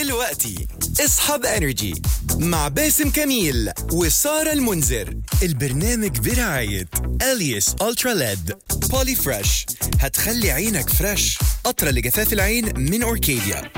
دلوقتي اصحاب انرجي مع باسم كميل وسارة المنذر البرنامج برعاية اليس الترا ليد بولي فريش هتخلي عينك فريش قطرة لجفاف العين من اوركيديا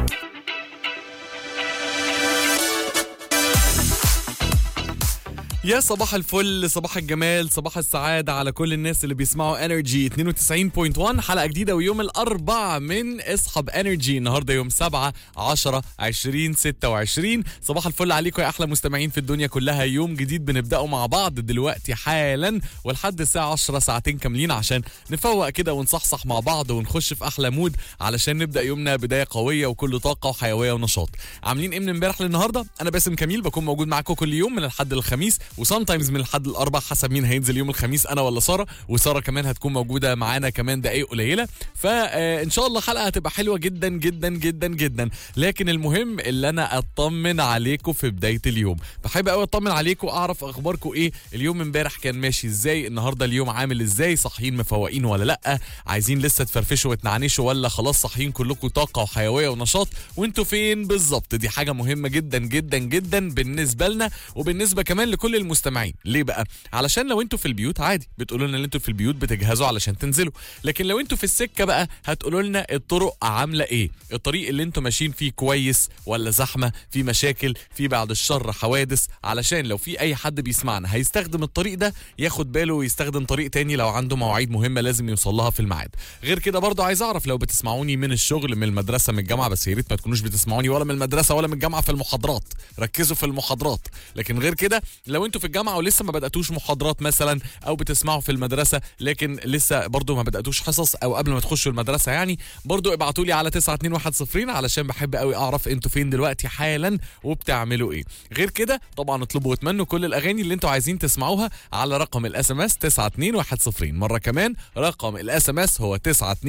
يا صباح الفل صباح الجمال صباح السعادة على كل الناس اللي بيسمعوا انرجي 92.1 حلقة جديدة ويوم الأربع من اصحاب انرجي النهاردة يوم 7 10 20 26 صباح الفل عليكم يا أحلى مستمعين في الدنيا كلها يوم جديد بنبدأه مع بعض دلوقتي حالا ولحد الساعة 10 ساعتين كاملين عشان نفوق كده ونصحصح مع بعض ونخش في أحلى مود علشان نبدأ يومنا بداية قوية وكل طاقة وحيوية ونشاط عاملين ايه من امبارح للنهاردة أنا باسم كميل بكون موجود معاكم كل يوم من الحد للخميس وسام تايمز من الحد الاربع حسب مين هينزل يوم الخميس انا ولا ساره وساره كمان هتكون موجوده معانا كمان دقايق قليله فان شاء الله حلقه هتبقى حلوه جدا جدا جدا جدا لكن المهم اللي انا اطمن عليكم في بدايه اليوم بحب قوي اطمن عليكم اعرف اخباركم ايه اليوم امبارح كان ماشي ازاي النهارده اليوم عامل ازاي صاحيين مفوقين ولا لا عايزين لسه تفرفشوا وتنعنشوا ولا خلاص صاحيين كلكم طاقه وحيويه ونشاط وانتوا فين بالظبط دي حاجه مهمه جدا جدا جدا بالنسبه لنا وبالنسبه كمان لكل المستمعين ليه بقى علشان لو انتوا في البيوت عادي بتقولوا لنا ان انتوا في البيوت بتجهزوا علشان تنزلوا لكن لو انتوا في السكه بقى هتقولوا لنا الطرق عامله ايه الطريق اللي انتوا ماشيين فيه كويس ولا زحمه في مشاكل في بعد الشر حوادث علشان لو في اي حد بيسمعنا هيستخدم الطريق ده ياخد باله ويستخدم طريق تاني لو عنده مواعيد مهمه لازم يوصل لها في الميعاد غير كده برضو عايز اعرف لو بتسمعوني من الشغل من المدرسه من الجامعه بس يا ريت ما تكونوش بتسمعوني ولا من المدرسه ولا من الجامعه في المحاضرات ركزوا في المحاضرات لكن غير كده لو انتوا في الجامعه ولسه ما بداتوش محاضرات مثلا او بتسمعوا في المدرسه لكن لسه برضو ما بداتوش حصص او قبل ما تخشوا المدرسه يعني برضو ابعتوا لي على 92110 علشان بحب قوي اعرف انتوا فين دلوقتي حالا وبتعملوا ايه غير كده طبعا اطلبوا واتمنوا كل الاغاني اللي انتوا عايزين تسمعوها على رقم الاس ام اس 92110 مره كمان رقم الاس ام اس هو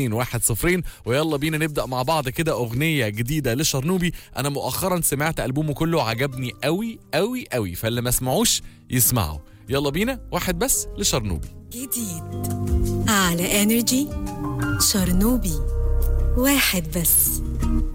92110 ويلا بينا نبدا مع بعض كده اغنيه جديده لشرنوبي انا مؤخرا سمعت البومه كله عجبني قوي قوي قوي فاللي ما سمعوش يسمعوا يلا بينا واحد بس لشرنوبي جديد على انرجي شرنوبي واحد بس